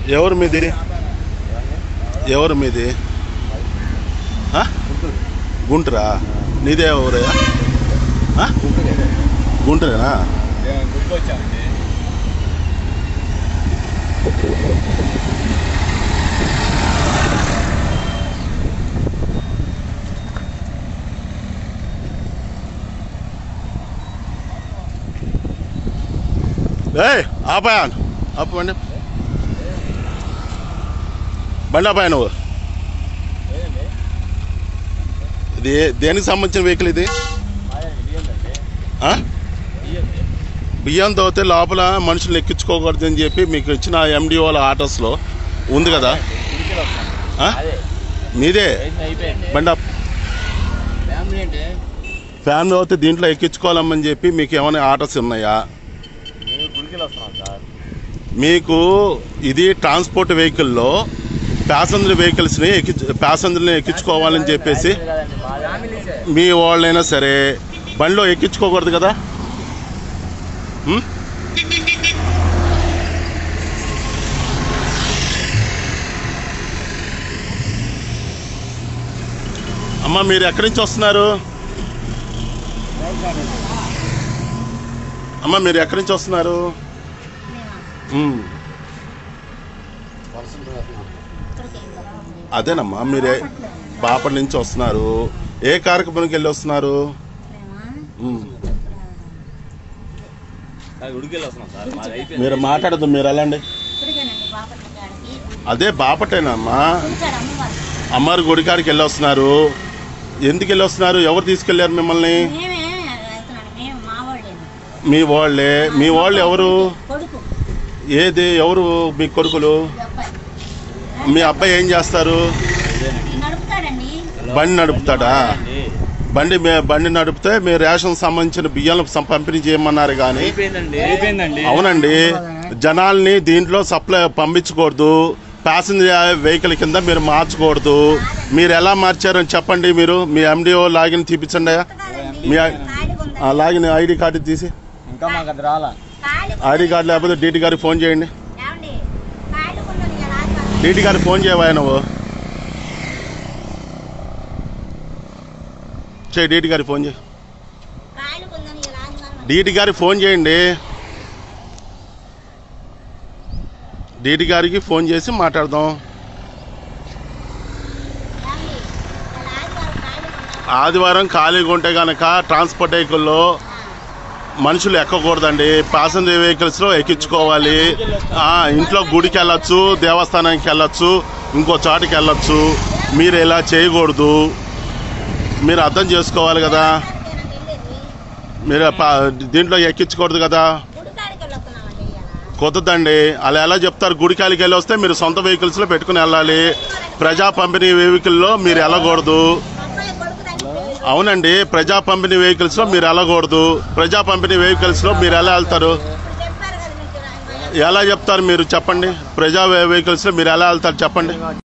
ఎవరు మీది ఎవరు మీది ఆ? గుంటూరా నీదే ఎవరయ్యా ఆ? గుంటూరేనా గుర్తుకొచ్చామండి ఏయ్ ఆపాయా ఆపు బండి బండి ఆపాయా నువ్వు లేదండి ఇది దేనికి సంబంధించిన వెహికల్ ఇది అదేండి బియ్యండి ఆ? బియ్యండి బియ్యం తోతే లోపల మనుషులు ఎక్కించుకోకూడదని చెప్పి మీకు ఇచ్చిన ఎండిఓల ఆర్డర్స్లో ఉంది కదా గుడికి వస్తాం ఆ? అదే మీదే అయింది అయిపోయింది బండి ఆపు. ఫ్యామిలీ అంటే ఫ్యామిలీ అయితే దీంట్లో ఎక్కించుకోవాలమ్మని చెప్పి మీకు ఏమైనా ఆర్డర్స్ ఉన్నాయా మేము గుడికి వస్తున్నాం సార్ మీకు ఇది ట్రాన్స్పోర్ట్ వెహికల్లో ప్యాసింజర్ వెహికల్స్ని ఎక్కి ప్యాసింజర్ని ఎక్కించుకోవాలని చెప్పేసి కదండి మా ఫ్యామిలీ సార్ మీ వాళ్ళైనా సరే బండిలో ఎక్కించుకోకూడదు కదా ఉం? అమ్మ మీరు ఎక్కడి నుంచి వస్తున్నారు అమ్మ మీరు ఎక్కడి నుంచి వస్తున్నారు ఉం. అదేనమ్మా మీరే బాపటి నుంచి వస్తున్నారు ఏ కార్యక్రమానికి వెళ్ళి వస్తున్నారు ఉం. సార్ గుడికి వస్తున్నాం సార్ మాది అయిపోయింది మీరు మాట్లాడదు మీరు వెళ్ళండి ఇప్పటికేనండి బాపట్ల కాడికి అదే బాపటేనమ్మా ఇక్కడ అమ్మవారు అమ్మారు గుడికాడికి వెళ్ళి వస్తున్నారు ఎందుకు వెళ్ళి వస్తున్నారు ఎవరు తీసుకెళ్లారు మిమ్మల్ని మేమే వెళ్తున్నాడు మేము మా వాళ్ళేను మీ వాళ్ళే మీ వాళ్ళు ఎవరు కొడుకు ఏది ఎవరు మీ కొడుకులు ఈ అబ్బాయి మీ అబ్బాయి ఏం చేస్తారు ఈ నడుపుతాడండి బండి నడుపుతాడా అండి. బండి మే- బండి నడిపితే మీ రేషన్ సంబంధించిన బియ్యం సం- పంపిణీ చేయమన్నారు కానీ అయిపోయిందండి అయిపోయిందండి అవునండి జనాల్ని దీంట్లో సప్లై పంపించకూడదు ప్యాసింజర్ వెహికల్ కింద మీరు మార్చకూడదు మీరు ఎలా మార్చారని చెప్పండి మీరు మీ ఎండిఓ లాగిన్ తీపించండి మీ ఖాళీగా ఉంది ఆ లాగిన్ ఐడి కార్డు తీసి ఇంకా మాకు అది రాలా ఖాళీగా ఐడి కార్డు లేకపోతే డీటీ గారికి ఫోన్ చేయండి ఏమండి ఖాళీగా ఉన్నది ఇలా ఆదివారం. డీటీ గారికి ఫోన్ చేయవా నువ్వు చేయి డీటీ గారికి ఫోన్ చేయి ఖాళీగా ఉందని ఇలా ఆదివారం డీటీ గారికి ఫోన్ చేయండి డీటీ గారికి ఫోన్ చేసి మాట్లాడదాం ఏమండి ఇలా ఆదివారం ఖాళీగా ఉన్నాం ఆదివారం ఖాళీగా ఉంటే కనుక ట్రాన్స్పోర్ట్ వెహికల్లో మనుషులు ఎక్కకూడదండి ప్యాసింజర్ వెహికల్స్లో ఎక్కించుకోవాలి ఆ, ఇంట్లో గుడికి వెళ్ళొచ్చు దేవస్థానానికి వెళ్ళొచ్చు ఇంకో చోటికి వెళ్ళొచ్చు మీరు ఇలా చేయకూడదు మీరు అర్థం చేసుకోవాలి కదా వెళ్ళేది మీరు ప- దీంట్లో ఎక్కించకూడదు కదా గుడికాడికి వెళ్ళొస్తున్నామండి ఇలా కుదరదండి అలా ఎలా చెప్తారు గుడికాయలకి వెళ్ళి వస్తే మీరు సొంత వెహికల్స్లో పెట్టుకుని వెళ్ళాలి ప్రజా పంపిణీ వెహికల్లో మీరు వెళ్ళకూడదు అబ్బాయి కొడుకు దగ్గర అవునండి ప్రజా పంపిణీ వెహికల్స్లో మీరు వెళ్ళకూడదు ప్రజా పంపిణీ వెహికల్స్లో మీరు ఎలా వెళ్తారు ఇప్పుడు చెప్పారు కదా మీకు ఆయన ఎలా చెప్తారు మీరు చెప్పండి ప్రజా వెహికల్స్లో మీరు ఎలా వెళ్తారు చెప్పండి